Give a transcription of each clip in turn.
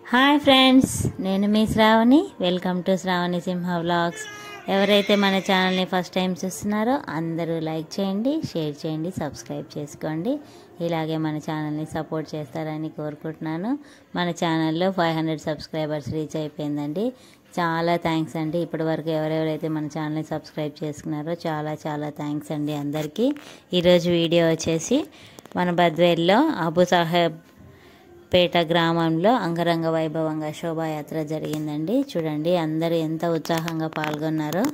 Hi friends నేను మీ Sravani welcome to Sravani Simha vlogs ఎవరైతే మన ఛానల్ని ఫస్ట్ టైం చూస్తున్నారో అందరూ లైక్ చేయండి షేర్ చేయండి సబ్స్క్రైబ్ చేసుకోండి ఇలాగే మన ఛానల్ని సపోర్ట్ చేస్తారని కోరుకుంటున్నాను మన ఛానల్లో ఫైవ్ హండ్రెడ్ సబ్స్క్రైబర్స్ రీచ్ అయిపోయిందండి చాలా థ్యాంక్స్ అండి ఇప్పటి వరకు ఎవరెవరైతే మన ఛానల్ని సబ్స్క్రైబ్ చేసుకున్నారో చాలా చాలా థ్యాంక్స్ అండి అందరికీ ఈరోజు వీడియో వచ్చేసి మన బద్వేల్లో అబు సాహెబ్ పేట గ్రామంలో అంగరంగ వైభవంగా శోభాయాత్ర జరిగిందండి చూడండి అందరూ ఎంత ఉత్సాహంగా పాల్గొన్నారో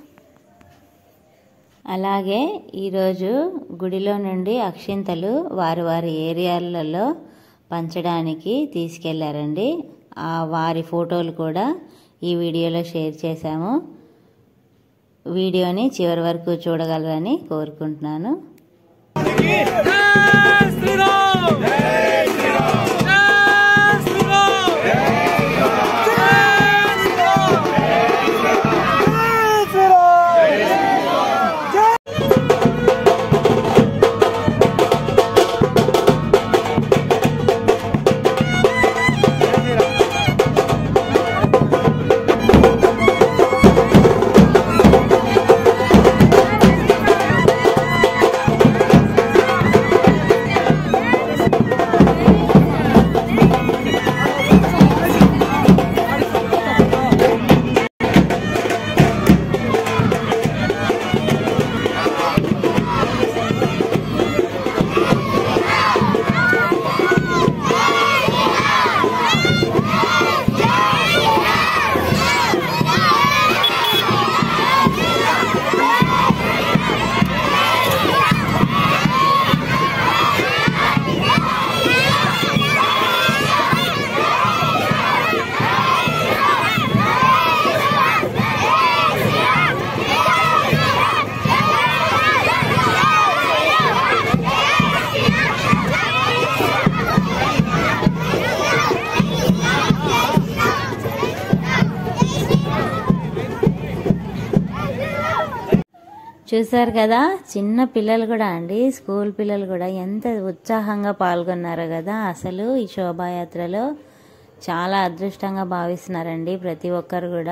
అలాగే ఈరోజు గుడిలో నుండి అక్షింతలు వారి వారి ఏరియాలలో పంచడానికి తీసుకెళ్లారండి ఆ వారి ఫోటోలు కూడా ఈ వీడియోలో షేర్ చేశాము వీడియోని చివరి వరకు చూడగలరని కోరుకుంటున్నాను చూసారు కదా చిన్న పిల్లలు కూడా అండి స్కూల్ పిల్లలు కూడా ఎంత ఉత్సాహంగా పాల్గొన్నారు కదా అసలు ఈ శోభాయాత్రలో చాలా అదృష్టంగా భావిస్తున్నారండి ప్రతి ఒక్కరు కూడా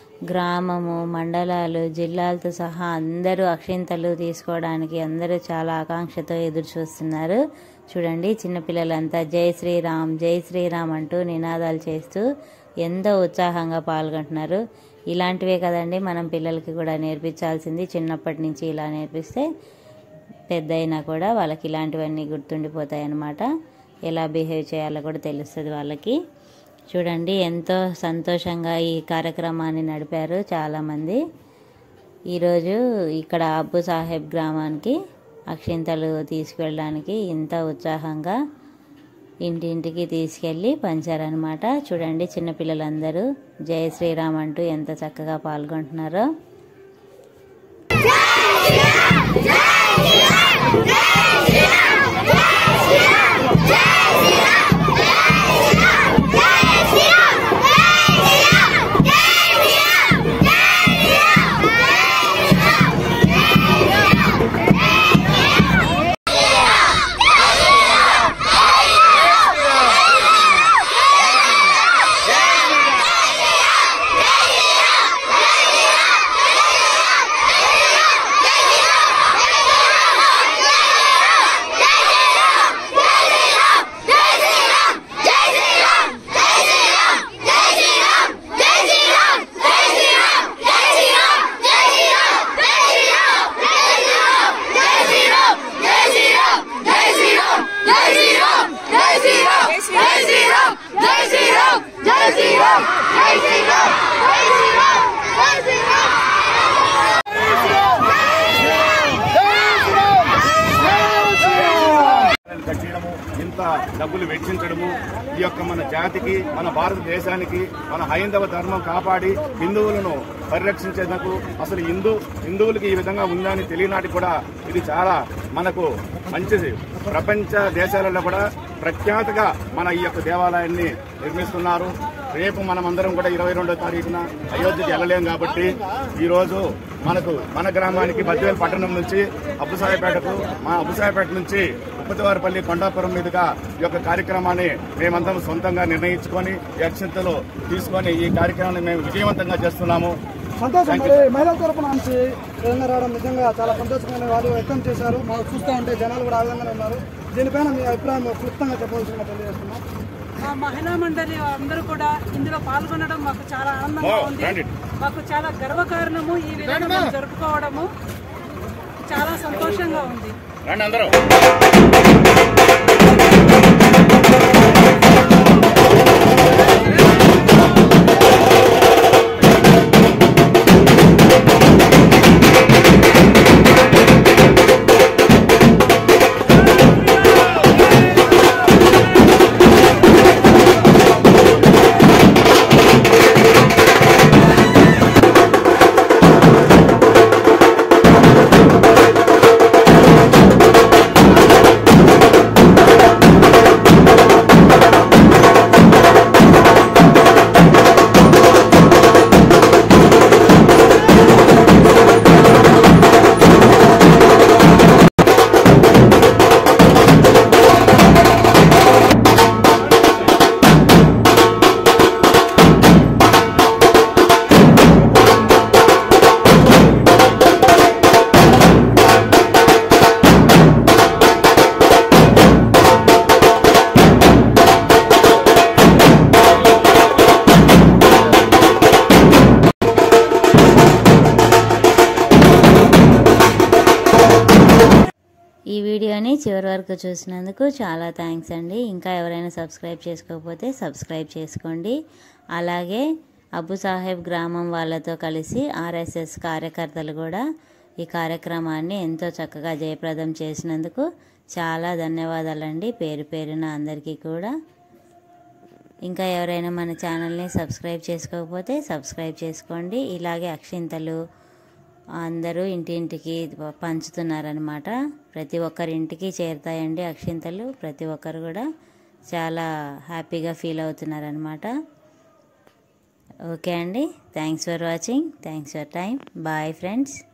గ్రామము మండలాలు జిల్లాలతో సహా అందరూ అక్షింతలు తీసుకోవడానికి అందరూ చాలా ఆకాంక్షతో ఎదురు చూస్తున్నారు చూడండి చిన్నపిల్లలంతా జై శ్రీరామ్ జై శ్రీరామ్ అంటూ నినాదాలు చేస్తూ ఎంతో ఉత్సాహంగా పాల్గొంటున్నారు ఇలాంటివే కదండి మనం పిల్లలకి కూడా నేర్పించాల్సింది చిన్నప్పటి నుంచి ఇలా నేర్పిస్తే పెద్ద అయినా కూడా వాళ్ళకి ఇలాంటివన్నీ గుర్తుండిపోతాయి అన్నమాట ఎలా బిహేవ్ చేయాలో కూడా తెలుస్తుంది వాళ్ళకి చూడండి ఎంతో సంతోషంగా ఈ కార్యక్రమాన్ని నడిపారు చాలామంది ఈరోజు ఇక్కడ అబ్బు సాహెబ్ గ్రామానికి అక్షింతలు తీసుకెళ్ళడానికి ఇంత ఉత్సాహంగా ఇంటింటికి తీసుకెళ్ళి పంచారనమాట చూడండి చిన్నపిల్లలందరూ జయ శ్రీరామ్ అంటూ ఎంత చక్కగా పాల్గొంటున్నారో కట్టడము ఇంత డబ్బులు వెచ్చించడము ఈ యొక్క మన జాతికి మన భారతదేశానికి మన హైందవ ధర్మం కాపాడి హిందువులను పరిరక్షించేందుకు అసలు హిందూ హిందువులకి ఈ విధంగా ఉందని తెలియనాటి కూడా ఇది చాలా మనకు మంచిది ప్రపంచ దేశాలలో కూడా ప్రఖ్యాతగా మన ఈ యొక్క దేవాలయాన్ని నిర్మిస్తున్నారు రేపు మనమందరం కూడా ఇరవై రెండో తారీఖున అయోధ్యకి వెళ్ళలేం కాబట్టి ఈ రోజు మనకు మన గ్రామానికి బద్వేల్ పట్టణం నుంచి అబ్బుసాయపేటకు మా అబ్బుసాయపేట నుంచి ఉప్పతివారిపల్లి కొండాపురం మీదుగా ఈ యొక్క కార్యక్రమాన్ని మేమందరం సొంతంగా నిర్ణయించుకొని ఈ అక్షంతలు తీసుకొని ఈ కార్యక్రమాన్ని మేము విజయవంతంగా చేస్తున్నాము సంతోషం మరి మహిళల తరపున నుంచి విధంగా రావడం నిజంగా చాలా సంతోషమైన వాళ్ళు వ్యక్తం చేశారు మాకు చూస్తూ ఉంటే జనాలు కూడా ఆ విధంగానే ఉన్నారు దీనిపైన మీ అభిప్రాయం క్లుప్తంగా చెప్పవలసిందిగా తెలియజేస్తున్నాం మా మహిళా మండలి అందరూ కూడా ఇందులో పాల్గొనడం మాకు చాలా ఆనందంగా ఓ, ఉంది రండి. మాకు చాలా గర్వకారణము ఈ విధంగా మేము జరుపుకోవడము చాలా సంతోషంగా ఉంది రండి అందరూ ఈ వీడియోని చివరి వరకు చూసినందుకు చాలా థ్యాంక్స్ అండి ఇంకా ఎవరైనా సబ్స్క్రైబ్ చేసుకోకపోతే సబ్స్క్రైబ్ చేసుకోండి అలాగే అబు సాహెబ్ గ్రామం వాళ్ళతో కలిసి ఆర్ఎస్ఎస్ కార్యకర్తలు కూడా ఈ కార్యక్రమాన్ని ఎంతో చక్కగా జయప్రదం చేసినందుకు చాలా ధన్యవాదాలండి పేరు పేరున అందరికీ కూడా ఇంకా ఎవరైనా మన ఛానల్ని సబ్స్క్రైబ్ చేసుకోకపోతే సబ్స్క్రైబ్ చేసుకోండి ఇలాగే అక్షింతలు అందరూ ఇంటింటికి పంచుతున్నారనమాట ప్రతి ఒక్కరి ఇంటికి చేరుతాయండి అక్షింతలు ప్రతి ఒక్కరు కూడా చాలా హ్యాపీగా ఫీల్ అవుతున్నారనమాట ఓకే అండి thanks for watching thanks for time bye friends